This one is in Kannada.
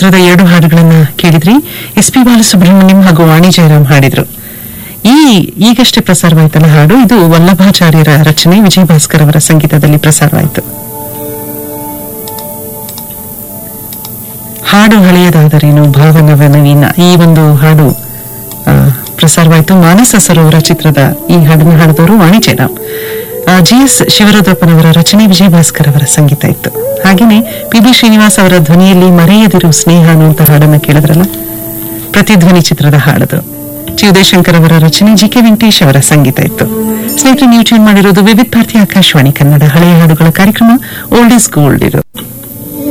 ಚಿತ್ರದ ಎರಡು ಹಾಡುಗಳನ್ನ ಕೇಳಿದ್ರಿ ಎಸ್ ಪಿ ಬಾಲಸುಬ್ರಹ್ಮಣ್ಯಂ ಹಾಗೂ ವಾಣಿ ಜಯರಾಮ್ ಹಾಡಿದ್ರು ಈ ಈಗಷ್ಟೇ ಪ್ರಸಾರವಾಯ್ತಲ್ಲ ಹಾಡು ಇದು ವಲ್ಲಭಾಚಾರ್ಯರ ರಚನೆ ವಿಜಯ ಭಾಸ್ಕರ್ ಅವರ ಸಂಗೀತದಲ್ಲಿ ಪ್ರಸಾರವಾಯಿತು ಹಾಡು ಹಳೆಯದಾದರೇನು ಭಾವನವ ನವೀನ ಈ ಒಂದು ಹಾಡು ಆ, ಪ್ರಸಾರವಾಯಿತು ಮಾನಸ ಸರೋವರ ಚಿತ್ರದ ಈ ಹಾಡನ್ನು ಹಾಡಿದವರು ವಾಣಿ ಜಯರಾಮ್ ಜಿ ಎಸ್ ಶಿವರುದ್ರಪ್ಪನವರ ರಚನೆ ವಿಜಯ ಭಾಸ್ಕರ್ ಅವರ ಸಂಗೀತ ಇತ್ತು ಹಾಗೇನೆ ಪಿ ಬಿ ಶ್ರೀನಿವಾಸ್ ಅವರ ಧ್ವನಿಯಲ್ಲಿ ಮರೆಯದಿರು ಸ್ನೇಹ ಅನ್ನುವಂತ ಹಾಡನ್ನ ಕೇಳಿದ್ರಲ್ಲ ಪ್ರತಿಧ್ವನಿ ಚಿತ್ರದ ಹಾಡದು ಜಿ ಉದಯಶಂಕರ್ ಅವರ ರಚನೆ ಜಿ ಕೆ ವೆಂಕಟೇಶ್ ಅವರ ಸಂಗೀತ ಇತ್ತು ಸ್ನೇಹಿತರೆ ನೀವು ಟ್ಯೂನ್ ಮಾಡಿರೋದು ವಿವಿಧ ಭಾರತಿ ಆಕಾಶವಾಣಿ ಕನ್ನಡ ಹಳೆಯ ಹಾಡುಗಳ ಕಾರ್ಯಕ್ರಮ ಓಲ್ಡ್ ಇಸ್ ಗೋಲ್ಡ್ ಇದು